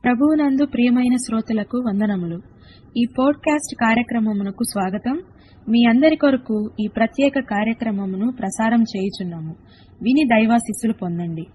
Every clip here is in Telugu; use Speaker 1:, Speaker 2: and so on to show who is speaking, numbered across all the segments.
Speaker 1: ప్రభువునందు ప్రియమైన శ్రోతలకు వందనములు ఈ పోడ్కాస్ట్ కార్యక్రమమునకు స్వాగతం మీ అందరి కొరకు ఈ ప్రత్యేక కార్యక్రమమును ప్రసారం చేయుచున్నాము విని దైవాశిస్సులు పొందండి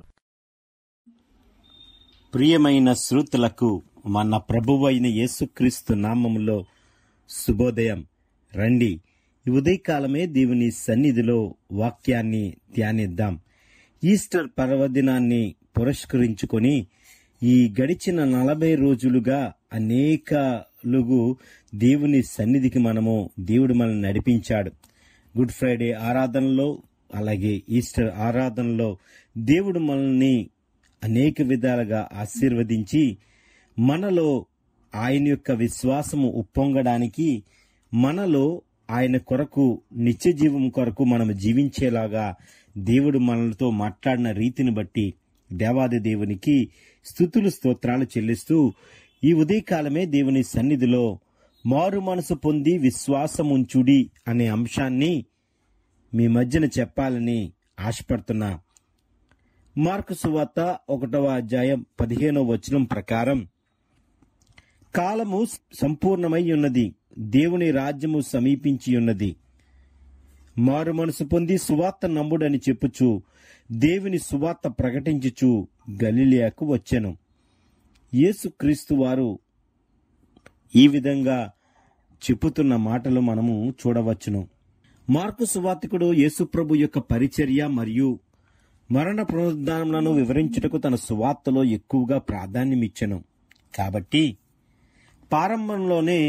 Speaker 2: ప్రియమైన శ్రోతలకు మన ప్రభువైన యేసుక్రీస్తు నామములో శుభోదయం రండి ఈ ఉదయకాలమే దేవుని సన్నిధిలో వాక్యాన్ని ధ్యానిద్దాం ఈస్టర్ పర్వదినాన్ని పురస్కరించుకొని ఈ గడిచిన నలభై రోజులుగా అనేకలుగు దేవుని సన్నిధికి మనము దేవుడు మనల్ని నడిపించాడు గుడ్ ఫ్రైడే ఆరాధనలో అలాగే ఈస్టర్ ఆరాధనలో దేవుడు మనల్ని అనేక విధాలుగా ఆశీర్వదించి మనలో ఆయన యొక్క విశ్వాసము ఉప్పొంగడానికి మనలో ఆయన కొరకు నిత్య జీవం కొరకు మనం జీవించేలాగా దేవుడు మనలతో మాట్లాడిన రీతిని బట్టి దేవాది దేవునికి స్థుతులు స్తోత్రాలు చెల్లిస్తూ ఈ ఉదయకాలమే దేవుని సన్నిధిలో మారు మనసు పొంది విశ్వాసముంచుడి అనే అంశాన్ని మీ మధ్యన చెప్పాలని ఆశపడుతున్నా మార్కు సువార్త ఒకటవ అధ్యాయం పదిహేనవ వచనం ప్రకారం కాలము సంపూర్ణమై ఉన్నది దేవుని రాజ్యము సమీపించి ఉన్నది మారు మనసు పొంది సువార్త నమ్ముడని చెప్పుచు దేవుని సువార్త ప్రకటించుచు గలిలియాకు వచ్చెను యేసుక్రీస్తు వారు ఈ విధంగా చెప్పుతున్న మాటలు మనము చూడవచ్చును మార్కు సువార్తికుడు యేసుప్రభు యొక్క పరిచర్య మరియు మరణ పునరుద్ధానములను వివరించుటకు తన సువార్తలో ఎక్కువగా ప్రాధాన్యమిచ్చెను కాబట్టి ప్రారంభంలోనే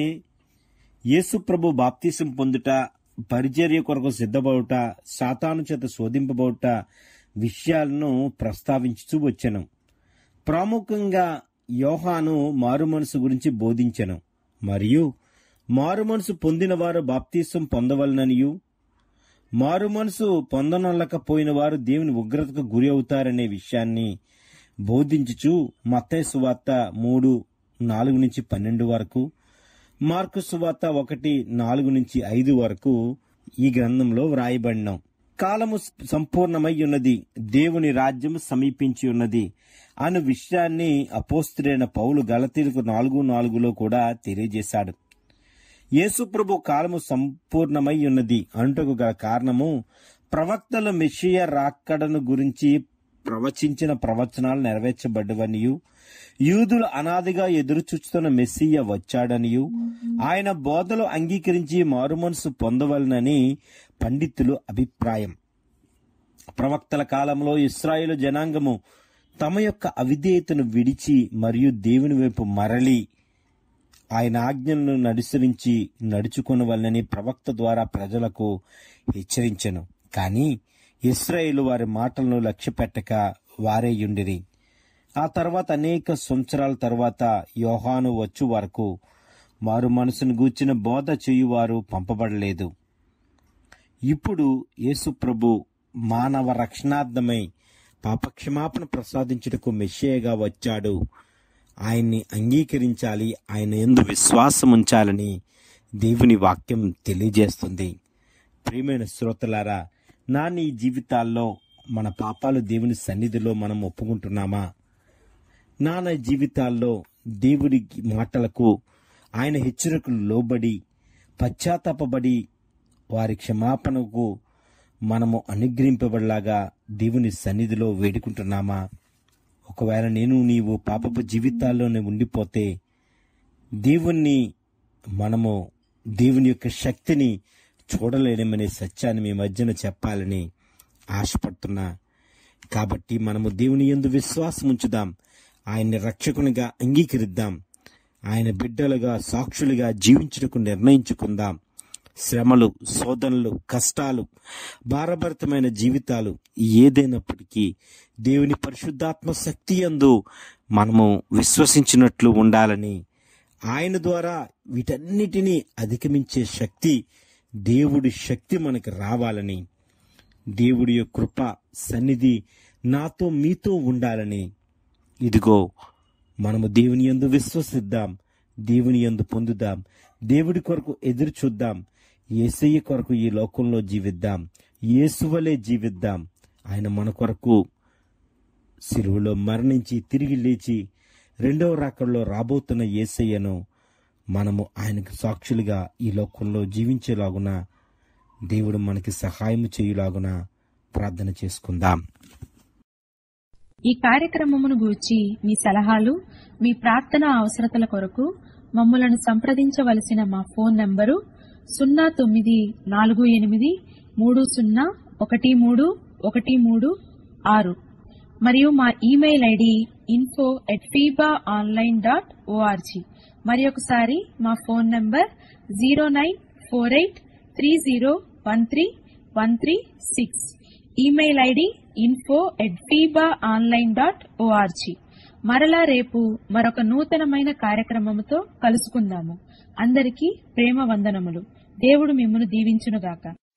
Speaker 2: యేసుప్రభు బాప్తీసం పొందుట పరిచర్య కొరకు సిద్ధపడుట సాతాను చేత శోధింపబడుట విషయాలను ప్రస్తావించుతూ వచ్చెను ప్రాముఖ్యంగా యోహాను మారుమనసు గురించి బోధించెను మరియు మారుమనసు పొందిన వారు బాప్తీసం పొందవలననియు మారుమనసు పొందనొల్లకపోయిన వారు దేవుని ఉగ్రతకు గురి అవుతారనే విషయాన్ని బోధించుచు మత్తయి సువార్త మూడు నాలుగు నుంచి పన్నెండు వరకు మార్కు సువార్త ఒకటి నాలుగు నుంచి ఐదు వరకు ఈ గ్రంథంలో వ్రాయబడినాం కాలము సంపూర్ణమై ఉన్నది దేవుని రాజ్యము సమీపించి ఉన్నది అను విషయాన్ని అపోస్తుడైన పౌలు గలతీలకు నాలుగు నాలుగులో కూడా తెలియజేశాడు యేసుప్రభు కాలము సంపూర్ణమై ఉన్నది అంటకు గల కారణము ప్రవక్తల మెషియ రాక్కడను గురించి ప్రవచించిన ప్రవచనాలు నెరవేర్చబడ్డవనియు యూదులు అనాదిగా ఎదురుచూస్తున్న మెస్సియ వచ్చాడనియు ఆయన బోధలు అంగీకరించి మారుమనసు పొందవలనని పండితులు అభిప్రాయం ప్రవక్తల కాలంలో ఇస్రాయేలు జనాంగము తమ యొక్క అవిధేయతను విడిచి మరియు దేవుని వైపు మరలి ఆయన ఆజ్ఞలను నడుసరించి నడుచుకొనవలనని ప్రవక్త ద్వారా ప్రజలకు హెచ్చరించెను కానీ ఇస్రాయేలు వారి మాటలను లక్ష్యపెట్టక వారే యుండిరి ఆ తర్వాత అనేక సంవత్సరాల తర్వాత యోహాను వచ్చు వరకు వారు మనసును గూర్చిన బోధ చేయువారు పంపబడలేదు ఇప్పుడు యేసుప్రభు మానవ రక్షణార్థమై పాపక్షమాపణ ప్రసాదించుటకు మెషేయగా వచ్చాడు ఆయన్ని అంగీకరించాలి ఆయన ఎందు విశ్వాసం ఉంచాలని దేవుని వాక్యం తెలియజేస్తుంది ప్రియమైన శ్రోతలారా నా నీ జీవితాల్లో మన పాపాలు దేవుని సన్నిధిలో మనం ఒప్పుకుంటున్నామా నాన్న జీవితాల్లో దేవుడి మాటలకు ఆయన హెచ్చరికలు లోబడి పశ్చాత్తాపబడి వారి క్షమాపణకు మనము అనుగ్రహింపబడలాగా దేవుని సన్నిధిలో వేడుకుంటున్నామా ఒకవేళ నేను నీవు పాపపు జీవితాల్లోనే ఉండిపోతే దేవుణ్ణి మనము దేవుని యొక్క శక్తిని చూడలేడమనే సత్యాన్ని మీ మధ్యన చెప్పాలని ఆశపడుతున్నా కాబట్టి మనము దేవుని ఎందు విశ్వాసం ఉంచుదాం ఆయన్ని రక్షకునిగా అంగీకరిద్దాం ఆయన బిడ్డలుగా సాక్షులుగా జీవించుటకు నిర్ణయించుకుందాం శ్రమలు శోధనలు కష్టాలు భారభరితమైన జీవితాలు ఏదైనప్పటికీ దేవుని పరిశుద్ధాత్మ శక్తి అందు మనము విశ్వసించినట్లు ఉండాలని ఆయన ద్వారా వీటన్నిటినీ అధిగమించే శక్తి దేవుడి శక్తి మనకి రావాలని దేవుడి యొక్క కృప సన్నిధి నాతో మీతో ఉండాలని ఇదిగో మనము దేవుని యందు విశ్వసిద్దాం దేవుని యందు పొందుదాం దేవుడి కొరకు ఎదురు చూద్దాం ఏసయ్య కొరకు ఈ లోకంలో జీవిద్దాం యేసువలే జీవిద్దాం ఆయన మన కొరకు సిలువలో మరణించి తిరిగి లేచి రెండవ రాకడలో రాబోతున్న యేసయ్యను మనము ఆయనకు సాక్షులుగా ఈ లోకంలో జీవించేలాగున దేవుడు మనకి సహాయం చేయులాగున ప్రార్థన చేసుకుందాం
Speaker 1: ఈ కార్యక్రమమును గూర్చి మీ సలహాలు మీ ప్రార్థన అవసరతల కొరకు మమ్మలను సంప్రదించవలసిన మా ఫోన్ నంబరు సున్నా తొమ్మిది నాలుగు ఎనిమిది మూడు సున్నా ఒకటి మూడు ఒకటి మూడు ఆరు మరియు మా email ID info at Feeba online dot ORG మరి ఒకసారి మా phone number zero nine four eight three zero one three one three six email ID info at Feeba online dot ORG మరలా రేపు మరొక నూతనమైన కార్యక్రమముతో కలుసుకుందాము అందరికీ ప్రేమ వందనములు దేవుడు మిమ్మను దీవించునుగాక